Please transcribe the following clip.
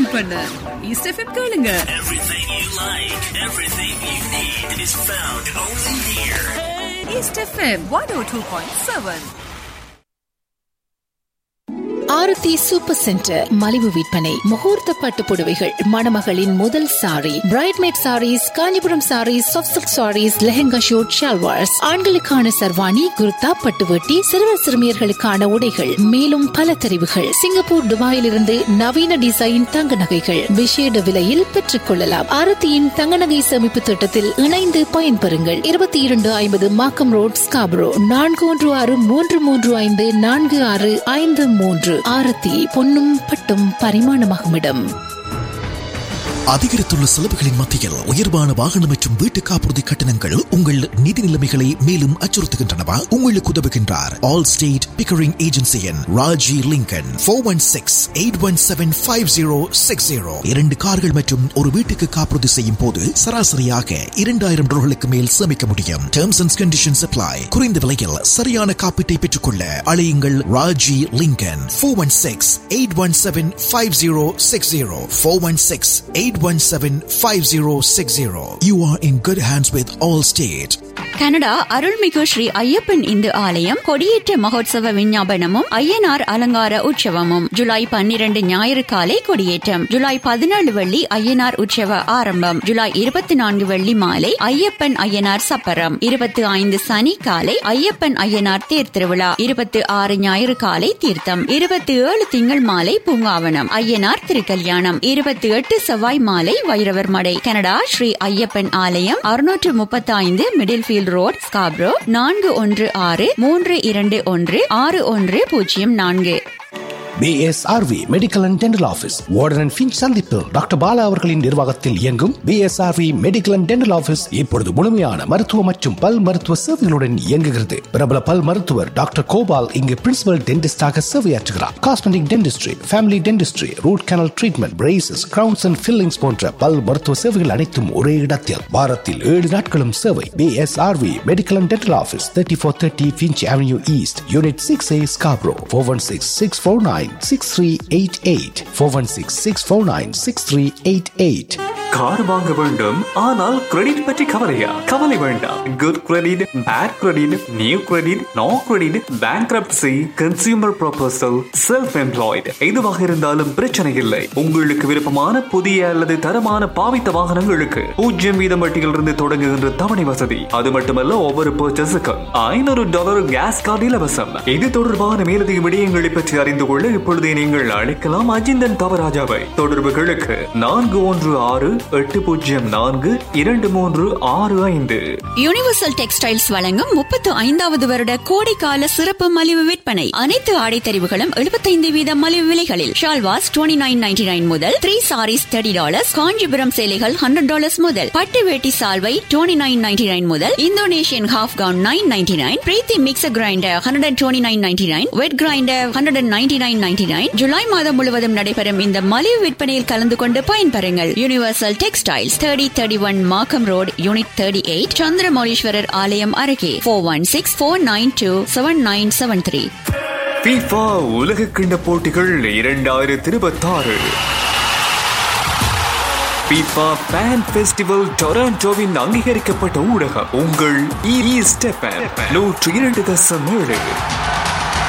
Feel பண்ண east FM கேளுங்க Everything you like, everything you need is found only here. East FM one oh two point seven Aarthi super centre மலிவு விற்பனை முகூர்த்த பட்டு புடவைகள் மணமகளின் முதல் sari bridesmaid saris Kanchipuram saris soft silk saris lehenga suit salwars ஆண்களுக்கான சர்வாணி குர்தா பட்டுவட்டி சிறுவர் சிறுமியர்களுக்கான உடைகள் மேலும் பல தெரிவுகள் சிங்கப்பூர் துபாயிலிருந்து நவீன டிசைன் தங்க நகைகள் விசேட விலையில் பெற்றுக் கொள்ளலாம் ஆரத்தியின் தங்க நகை சேமிப்பு திட்டத்தில் இணைந்து பயன்பெறுங்கள் இருபத்தி இரண்டு ஐம்பது மாக்கம் ரோட் ஸ்காப்ரோ நான்கு ஒன்று ஆறு மூன்று மூன்று ஐந்து நான்கு ஆறு ஐந்து மூன்று ஆரத்தி பொன்னும் பட்டும் பரிமாணமாகும் இடம் அதிகரித்துள்ள செலவுகளின் மத்தியில் உயர்வான வாகனம் மற்றும் வீட்டு காப்புறுதி கட்டணங்கள் உங்கள் நிதி நிலைமைகளை மேலும் அச்சுறுத்துகின்றனவா உங்களுக்கு உதவுகின்றார் ஆல் ஸ்டேட் பிக்கரிங் ஏஜென்சியின் Raji Lincoln four one six eight one seven five zero six zero இரண்டு கார்கள் மற்றும் ஒரு வீட்டுக்கு காப்புறுதி செய்யும் போது சராசரியாக இரண்டாயிரம் டாலர்களுக்கு மேல் சேமிக்க முடியும் டேர்ம்ஸ் அண்ட் கண்டிஷன்ஸ் அப்ளை குறைந்த விலையில் சரியான காப்பீட்டை பெற்றுக்கொள்ள அழையுங்கள் Raji Lincoln four one six eight one seven five zero six zero four one six eight one seven five zero six zero you are in good hands with Allstate Canada அருள்மிகு ஸ்ரீ ஐயப்பன் இந்து ஆலயம் கொடியேற்ற மகோத்சவ விஞ்ஞாபனமும் ஐயனார் அலங்கார உற்சவமும் ஜூலை பன்னிரண்டு ஞாயிறு காலை கொடியேற்றம் ஜூலை பதினேழு வெள்ளி ஐயனார் உற்சவ ஆரம்பம் ஜூலை இருபத்தி நான்கு வெள்ளி மாலை ஐயப்பன் ஐயனார் சப்பரம் இருபத்தி ஐந்து சனி காலை ஐயப்பன் ஐயனார் தேர் திருவிழா இருபத்தி ஆறு ஞாயிறு காலை தீர்த்தம் இருபத்தி ஏழு திங்கள் மாலை பூங்காவனம் ஐயனார் திருக்கல்யாணம் இருபத்தி எட்டு செவ்வாய் மாலை வைரவர் மடை கனடா ஸ்ரீ ஐயப்பன் ஆலயம் அறுநூற்று முப்பத்தி ஐந்து மிடில் ஃபீல்ட் ரோட் ஸ்காப்ரோ நான்கு ஒன்று ஆறு மூன்று இரண்டு ஒன்று ஆறு ஒன்று பூஜ்ஜியம் நான்கு PSRV medical and dental office Warden and Finch சந்திப்பு டாக்டர் பாலா அவர்களின் நிர்வாகத்தில் இயங்கும் PSRV medical and dental office இப்பொழுது முழுமையான மருத்துவ மற்றும் பல் மருத்துவ சேவைகளுடன் இயங்குகிறது பிரபல பல் மருத்துவர் டாக்டர் கோபால் இங்கு பிரின்சிபல் டென்டிஸ்டாக சேவையாற்றுகிறார் cosmetic dentistry family dentistry root canal treatment braces crowns and fillings போன்ற பல் மருத்துவ சேவைகள் அனைத்தும் ஒரே இடத்தில் வாரத்தில் ஏழு நாட்களும் சேவை PSRV medical and dental office thirty four thirty Finch avenue east unit six A Scarborough four one six six four nine six three eight eight four one six six four nine six three eight eight car வாங்க வேண்டும் ஆனால் credit பற்றி கவலையா கவலை வேண்டாம் good credit bad credit new credit no credit bankruptcy consumer proposal self employed எதுவாக இருந்தாலும் பிரச்சனை இல்லை உங்களுக்கு விருப்பமான புதிய அல்லது தரமான பாவித்த வாகனங்களுக்கு பூஜ்ஜியம் வீதம் வட்டியிலிருந்து தொடங்குகின்ற தவணை வசதி அது மட்டுமல்ல ஒவ்வொரு பர்ச்சேஸுக்கும் ஐநூறு டாலர் கேஸ் கார்டு இலவசம் இது தொடர்பான மேலதிக விடயங்களை பற்றி அறிந்து கொள்ள இப்பொழுதே நீங்கள் அழைக்கலாம் அஜிந்தன் தவராஜாவை தொடர்புகளுக்கு நான்கு ஒன்று ஆறு எட்டு பூஜ்ஜியம் நான்கு இரண்டு மூன்று ஆறு ஐந்து யுனிவர்சல் டெக்ஸ்டைல்ஸ் வழங்கும் முப்பத்து ஐந்தாவது வருட கோடைக்கால சிறப்பு மலிவு விற்பனை அனைத்து ஆடை தெரிவுகளும் எழுபத்தைந்து வீத மலிவு விலைகளில் shalwars twenty nine ninety nine முதல் three saris thirty dollars Kanchipuram சேலைகள் ஹண்ட்ரட் டாலர்ஸ் முதல் பட்டு வேட்டி சால்வை டுவெண்ட்டி நைன் நைன்டி நைன் முதல் Indonesian half gown nine ninety nine Preethi mixer grinder hundred and twenty nine ninety nine wet grinder hundred and ninety nine ninety nine ஜூலை மாதம் முழுவதும் நடைபெறும் இந்த மலிவு விற்பனையில் கலந்து கொண்டு பயன்பெறுங்கள் Universal Textiles thirty thirty one Markham road unit thirty eight Chandramouleeswarar ஆலயம் அருகே four one six four nine two seven nine seven three FIFA உலக கிண்ட போட்டிகள் இரண்டாயிரத்தி இருபத்தாறு FIFA Fan Festival டொராண்டோவின் அங்கீகரிக்கப்பட்ட ஊடகம் உங்கள் இ ஸ்டெப்பன் நூற்றி இரண்டு தசம் ஏழு